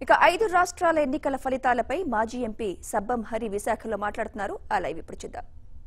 ఇక ఐదు రాష్ట్రాల ఎన్నికల ఫలితాలపై మాజీ ఎంపీ సబ్బం హరి విశాఖలో మాట్లాడుతున్నారు ఆ లైవ్ ఇప్పుడు చూద్దాం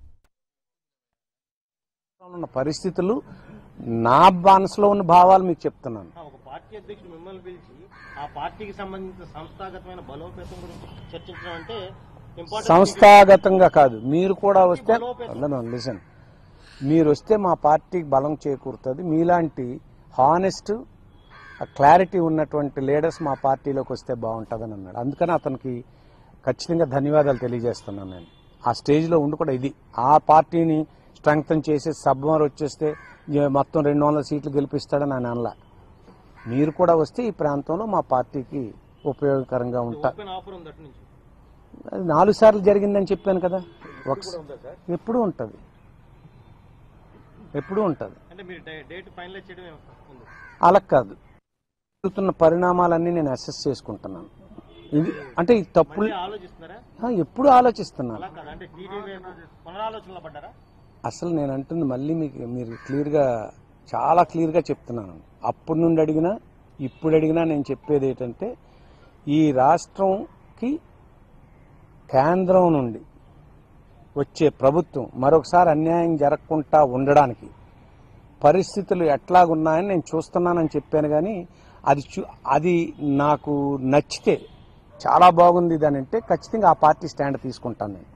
ఉన్న పరిస్థితులు నా మనసులో ఉన్న భావాలు మీకు చెప్తున్నాను ఆ, ఒక పార్టీ అధ్యక్షుడు మిమ్మల్ని పిలిచి ఆ పార్టీకి సంబంధించిన సంస్థాగతమైన బలోపేతం గురించి చర్చించడం అంటే ఇంపార్టెంట్ సంస్థాగతంగా కాదు మీరు కూడా వస్తే లిసన్ మీరు వస్తే మా పార్టీకి బలం చేకూరుతుంది మీలాంటి హానెస్ట్ క్లారిటీ ఉన్నటువంటి లీడర్స్ మా పార్టీలోకి వస్తే బాగుంటుందని అన్నాడు అందుకని అతనికి ఖచ్చితంగా ధన్యవాదాలు తెలియజేస్తున్నాను నేను ఆ స్టేజ్లో ఉండి కూడా ఇది ఆ పార్టీని స్ట్రెంగ్తన్ చేసి సబ్మర్ వచ్చేస్తే ఇక మొత్తం రెండు వందల సీట్లు గెలిపిస్తాడని ఆయన అనలా మీరు కూడా వస్తే ఈ ప్రాంతంలో మా పార్టీకి ఉపయోగకరంగా ఉంటా ఓపెన్ ఆఫర్ ఉంది అటు నుంచి అది నాలుగు సార్లు జరిగిందని చెప్పాను కదా ఒక ఉందా సార్ ఎప్పుడు ఉంటుంది ఎప్పుడు ఉంటుంది అంటే మీరు డే- డేట్ ఫైనలైజ్ చేయడం ఏం- ఉంది అలా కాదు జరుగుతున్న పరిణామాలన్నీ నేను అసెస్ చేసుకుంటున్నాను ఇది అంటే ఈ తప్పులు మళ్ళీ ఆలోచిస్తున్నారా ఆ, ఎప్పుడు ఆలోచిస్తున్నాను అలా కాదు అంటే టీడీపీ పునరాలోచనలో పడ్డారా అసలు నేను అంటుంది మళ్ళీ మీకు మీరు క్లియర్గా చాలా క్లియర్గా చెప్తున్నాను అప్పటి నుండి అడిగినా ఇప్పుడు అడిగినా నేను చెప్పేది ఏంటంటే ఈ రాష్ట్రంకి కేంద్రం నుండి వచ్చే ప్రభుత్వం మరొకసారి అన్యాయం జరగకుండా ఉండడానికి పరిస్థితులు ఎట్లాగున్నాయని నేను చూస్తున్నానని చెప్పాను కానీ అది చూ అది నాకు నచ్చితే చాలా బాగుంది ఇది అని అంటే ఖచ్చితంగా ఆ పార్టీ స్టాండ్ తీసుకుంటాను నేను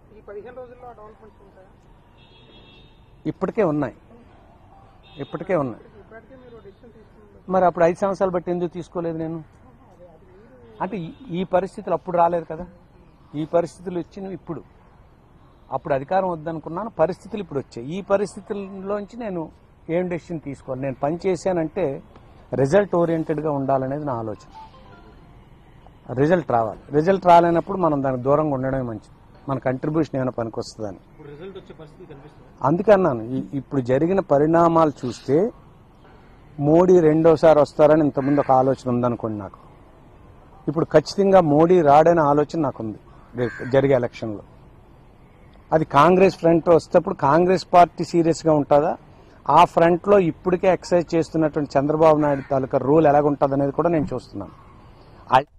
ఇప్పటికే ఉన్నాయి ఇప్పటికే ఉన్నాయి మరి అప్పుడు ఐదు సంవత్సరాలు బట్టి ఎందుకు తీసుకోలేదు నేను అంటే ఈ- ఈ పరిస్థితులు అప్పుడు రాలేదు కదా ఈ పరిస్థితులు వచ్చినవి ఇప్పుడు అప్పుడు అధికారం వద్దనుకున్నాను పరిస్థితులు ఇప్పుడు వచ్చాయి ఈ పరిస్థితుల్లోంచి నేను ఏం డెసిషన్ తీసుకోవాలి నేను పని చేశానంటే రిజల్ట్ ఓరియంటెడ్గా ఉండాలనేది నా ఆలోచన రిజల్ట్ రావాలి రిజల్ట్ రాలేనప్పుడు మనం దానికి దూరంగా ఉండడమే మంచిది మన కంట్రిబ్యూషన్ ఏమైనా పనికొస్తుందని ఇప్పుడు రిజల్ట్ వచ్చే పరిస్థితి కనిపిస్తుంది అందుకన్నాను ఈ- ఇప్పుడు జరిగిన పరిణామాలు చూస్తే మోడీ రెండోసారి వస్తారని ఇంతకుముందు ఒక ఆలోచన ఉందనుకోండి నాకు ఇప్పుడు ఖచ్చితంగా మోడీ రాడనే ఆలోచన నాకుంది రేపు జరిగే ఎలక్షన్లో అది కాంగ్రెస్ ఫ్రంట్ వస్తేప్పుడు కాంగ్రెస్ పార్టీ సీరియస్గా ఉంటుందా ఆ ఫ్రంట్లో ఇప్పటికే ఎక్సైజ్ చేస్తున్నటువంటి చంద్రబాబు నాయుడు తాలూకా రూల్ ఎలాగుంటుంది అనేది కూడా నేను చూస్తున్నాను ఆ-